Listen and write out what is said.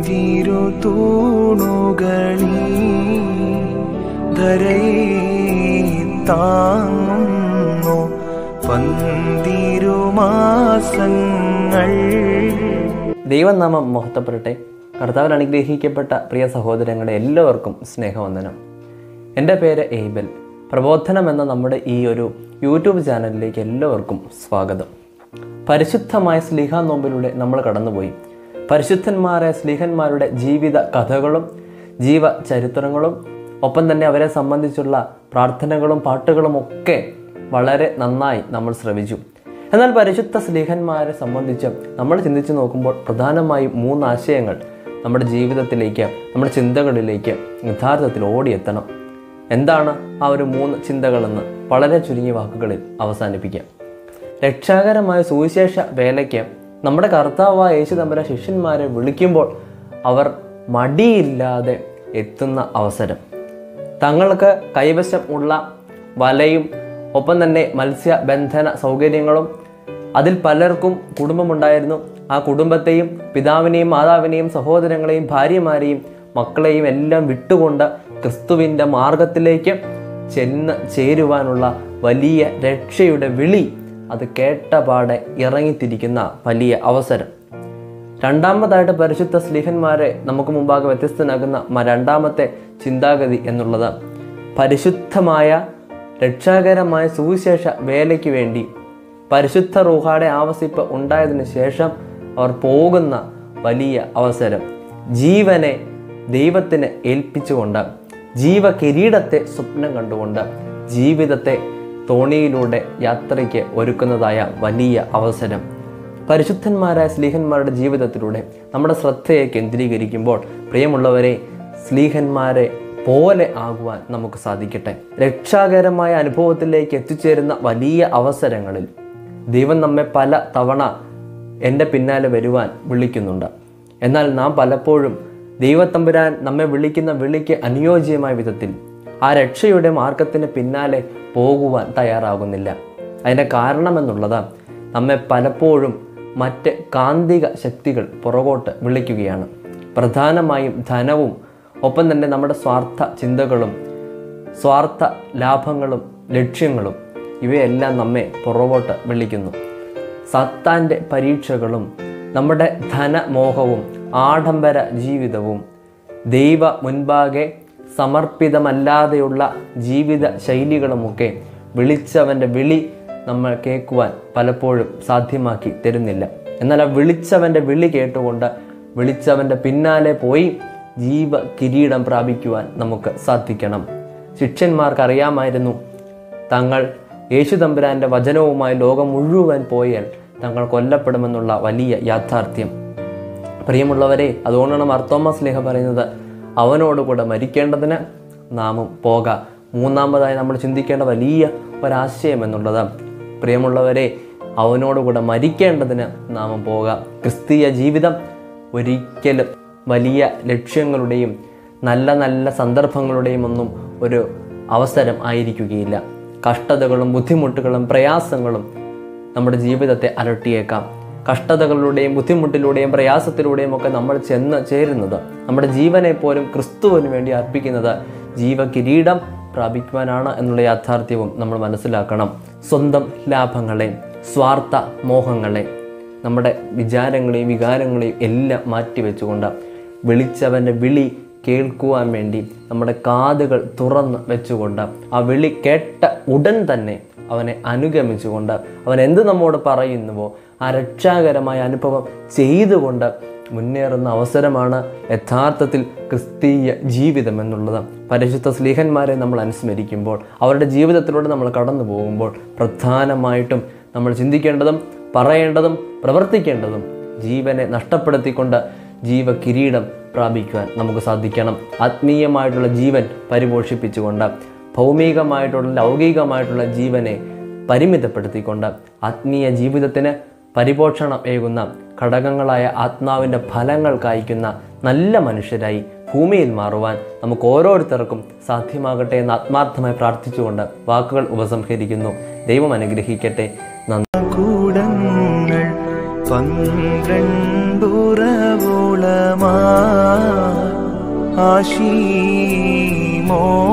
പന്തിരു തൂണുകളീ ധരയെ താങ്ങുന്നു പന്തിരുമാസങ്ങൾ ദൈവനാമം മഹത്വപ്പെടട്ടെ കർത്താവിൽ അനുഗ്രഹിക്കപ്പെട്ട പ്രിയ സഹോദരങ്ങളെ എല്ലാവർക്കും സ്നേഹവന്ദനം എൻ്റെ പേര് എയ്ബൽ പ്രബോധനം എന്ന നമ്മുടെ ഈ ഒരു യൂട്യൂബ് ചാനലിലേക്ക് എല്ലാവർക്കും സ്വാഗതം പരിശുദ്ധമായ സ്ലിഹ നോമ്പിലൂടെ നമ്മൾ കടന്നുപോയി പരിശുദ്ധന്മാരായ സ്ലിഹന്മാരുടെ ജീവിത കഥകളും ജീവ ചരിത്രങ്ങളും ഒപ്പം തന്നെ അവരെ സംബന്ധിച്ചുള്ള പ്രാർത്ഥനകളും പാട്ടുകളും ഒക്കെ വളരെ നന്നായി നമ്മൾ ശ്രവിച്ചു എന്നാൽ പരിശുദ്ധ സ്ലീഹന്മാരെ സംബന്ധിച്ച് നമ്മൾ ചിന്തിച്ചു നോക്കുമ്പോൾ പ്രധാനമായും മൂന്ന് ആശയങ്ങൾ നമ്മുടെ ജീവിതത്തിലേക്ക് നമ്മുടെ ചിന്തകളിലേക്ക് യഥാർത്ഥത്തിൽ ഓടിയെത്തണം എന്താണ് ആ ഒരു മൂന്ന് ചിന്തകളെന്ന് വളരെ ചുരുങ്ങിയ വാക്കുകളിൽ അവസാനിപ്പിക്കാം രക്ഷാകരമായ സുവിശേഷ വേലയ്ക്ക് നമ്മുടെ കർത്താവായ യേശു തമ്പുര ശിഷ്യന്മാരെ വിളിക്കുമ്പോൾ അവർ മടിയില്ലാതെ എത്തുന്ന അവസരം തങ്ങൾക്ക് കൈവശം ഉള്ള വലയും ഒപ്പം തന്നെ മത്സ്യബന്ധന സൗകര്യങ്ങളും അതിൽ പലർക്കും കുടുംബമുണ്ടായിരുന്നു ആ കുടുംബത്തെയും പിതാവിനെയും മാതാവിനെയും സഹോദരങ്ങളെയും ഭാര്യമാരെയും മക്കളെയും എല്ലാം വിട്ടുകൊണ്ട് ക്രിസ്തുവിൻ്റെ മാർഗത്തിലേക്ക് ചെന്ന് ചേരുവാനുള്ള വലിയ രക്ഷയുടെ വിളി അത് കേട്ടപാടെ ഇറങ്ങിത്തിരിക്കുന്ന വലിയ അവസരം രണ്ടാമതായിട്ട് പരിശുദ്ധ സ്ലീഹന്മാരെ നമുക്ക് മുമ്പാകെ വ്യത്യസ്തനാകുന്ന മ- രണ്ടാമത്തെ ചിന്താഗതി എന്നുള്ളത് പരിശുദ്ധമായ രക്ഷാകരമായ സുവിശേഷ വേലയ്ക്ക് വേണ്ടി പരിശുദ്ധ റൂഹാടെ ആവസിപ്പ് ഉണ്ടായതിനു ശേഷം അവർ പോകുന്ന വലിയ അവസരം ജീവനെ ദൈവത്തിന് ഏൽപ്പിച്ചുകൊണ്ട് ജീവ കിരീടത്തെ സ്വപ്നം കണ്ടുകൊണ്ട് ജീവിതത്തെ തോണിയിലൂടെ യാത്രയ്ക്ക് ഒരുക്കുന്നതായ വലിയ അവസരം പരിശുദ്ധന്മാരായ സ്ലീഹന്മാരുടെ ജീവിതത്തിലൂടെ നമ്മുടെ ശ്രദ്ധയെ കേന്ദ്രീകരിക്കുമ്പോൾ പ്രിയമുള്ളവരെ സ്ലീഹന്മാരെ പോലെ ആകുവാൻ നമുക്ക് സാധിക്കട്ടെ രക്ഷാകരമായ അനുഭവത്തിലേക്ക് എത്തിച്ചേരുന്ന വലിയ അവസരങ്ങളിൽ ദൈവം നമ്മെ പല തവണ എൻ്റെ പിന്നാലെ വരുവാൻ വിളിക്കുന്നുണ്ട് എന്നാൽ നാം പലപ്പോഴും ദൈവത്തമ്പുരാൻ നമ്മെ വിളിക്കുന്ന വിളിക്ക് അനുയോജ്യമായ വിധത്തിൽ ആ രക്ഷയുടെ മാർഗത്തിന് പിന്നാലെ പോകുവാൻ തയ്യാറാകുന്നില്ല അതിൻ്റെ കാരണമെന്നുള്ളത് നമ്മെ പലപ്പോഴും മറ്റ് കാന്തിക ശക്തികൾ പുറകോട്ട് വിളിക്കുകയാണ് പ്രധാനമായും ധനവും ഒപ്പം തന്നെ നമ്മുടെ സ്വാർത്ഥ ചിന്തകളും സ്വാർത്ഥ ലാഭങ്ങളും ലക്ഷ്യങ്ങളും ഇവയെല്ലാം നമ്മെ പുറകോട്ട് വിളിക്കുന്നു സത്താൻ്റെ പരീക്ഷകളും നമ്മുടെ ധനമോഹവും ആഡംബര ജീവിതവും ദൈവ മുൻപാകെ സമർപ്പിതമല്ലാതെയുള്ള ജീവിത ശൈലികളുമൊക്കെ വിളിച്ചവൻ്റെ വിളി നമ്മൾ കേൾക്കുവാൻ പലപ്പോഴും സാധ്യമാക്കി തരുന്നില്ല എന്നാൽ ആ വിളിച്ചവൻ്റെ വിളി കേട്ടുകൊണ്ട് വിളിച്ചവൻ്റെ പിന്നാലെ പോയി ജീവ കിരീടം പ്രാപിക്കുവാൻ നമുക്ക് സാധിക്കണം ശിഷ്യന്മാർക്ക് അറിയാമായിരുന്നു തങ്ങൾ യേശു തമ്പുരാൻ്റെ വചനവുമായി ലോകം മുഴുവൻ പോയാൽ തങ്ങൾ കൊല്ലപ്പെടുമെന്നുള്ള വലിയ യാഥാർത്ഥ്യം പ്രിയമുള്ളവരെ അതുകൊണ്ടാണ് മർത്തോമസ് ലേഖ പറയുന്നത് അവനോടുകൂടെ മരിക്കേണ്ടതിന് നാമും പോക മൂന്നാമതായി നമ്മൾ ചിന്തിക്കേണ്ട വലിയ ഒരാശയം എന്നുള്ളത് പ്രിയമുള്ളവരെ അവനോടുകൂടെ മരിക്കേണ്ടതിന് നാമും പോക ക്രിസ്തീയ ജീവിതം ഒരിക്കലും വലിയ ലക്ഷ്യങ്ങളുടെയും നല്ല നല്ല സന്ദർഭങ്ങളുടെയും ഒന്നും ഒരു അവസരം ആയിരിക്കുകയില്ല കഷ്ടതകളും ബുദ്ധിമുട്ടുകളും പ്രയാസങ്ങളും നമ്മുടെ ജീവിതത്തെ അലട്ടിയേക്കാം കഷ്ടതകളിലൂടെയും ബുദ്ധിമുട്ടിലൂടെയും പ്രയാസത്തിലൂടെയും ഒക്കെ നമ്മൾ ചെന്ന് ചേരുന്നത് നമ്മുടെ ജീവനെ പോലും ക്രിസ്തുവിന് വേണ്ടി അർപ്പിക്കുന്നത് ജീവകിരീടം പ്രാപിക്കുവാനാണ് എന്നുള്ള യാഥാർത്ഥ്യവും നമ്മൾ മനസ്സിലാക്കണം സ്വന്തം ലാഭങ്ങളെ സ്വാർത്ഥ മോഹങ്ങളെ നമ്മുടെ വിചാരങ്ങളെയും വികാരങ്ങളെയും എല്ലാം മാറ്റിവെച്ചുകൊണ്ട് വിളിച്ചവൻ്റെ വിളി കേൾക്കുവാൻ വേണ്ടി നമ്മുടെ കാതുകൾ തുറന്ന് വെച്ചുകൊണ്ട് ആ വിളി കേട്ട ഉടൻ തന്നെ അവനെ അനുഗമിച്ചുകൊണ്ട് അവൻ എന്ത് നമ്മോട് പറയുന്നുവോ ആ രക്ഷാകരമായ അനുഭവം ചെയ്തുകൊണ്ട് മുന്നേറുന്ന അവസരമാണ് യഥാർത്ഥത്തിൽ ക്രിസ്തീയ ജീവിതം എന്നുള്ളത് പരിശുദ്ധ സ്ലീഹന്മാരെ നമ്മൾ അനുസ്മരിക്കുമ്പോൾ അവരുടെ ജീവിതത്തിലൂടെ നമ്മൾ കടന്നു പോകുമ്പോൾ പ്രധാനമായിട്ടും നമ്മൾ ചിന്തിക്കേണ്ടതും പറയേണ്ടതും പ്രവർത്തിക്കേണ്ടതും ജീവനെ നഷ്ടപ്പെടുത്തിക്കൊണ്ട് ജീവ കിരീടം പ്രാപിക്കുവാൻ നമുക്ക് സാധിക്കണം ആത്മീയമായിട്ടുള്ള ജീവൻ പരിപോഷിപ്പിച്ചുകൊണ്ട് ഭൗമികമായിട്ടുള്ള ലൗകികമായിട്ടുള്ള ജീവനെ പരിമിതപ്പെടുത്തിക്കൊണ്ട് ആത്മീയ ജീവിതത്തിന് പരിപോഷണം ഏകുന്ന ഘടകങ്ങളായ ആത്മാവിൻ്റെ ഫലങ്ങൾ കായ്ക്കുന്ന നല്ല മനുഷ്യരായി ഭൂമിയിൽ മാറുവാൻ നമുക്ക് ഓരോരുത്തർക്കും സാധ്യമാകട്ടെ എന്ന് ആത്മാർത്ഥമായി പ്രാർത്ഥിച്ചുകൊണ്ട് വാക്കുകൾ ഉപസംഹരിക്കുന്നു ദൈവം അനുഗ്രഹിക്കട്ടെ നന്ദി കൂടങ്ങൾ പന്ത്രണ്ടുറവോളമാ ആശീമോ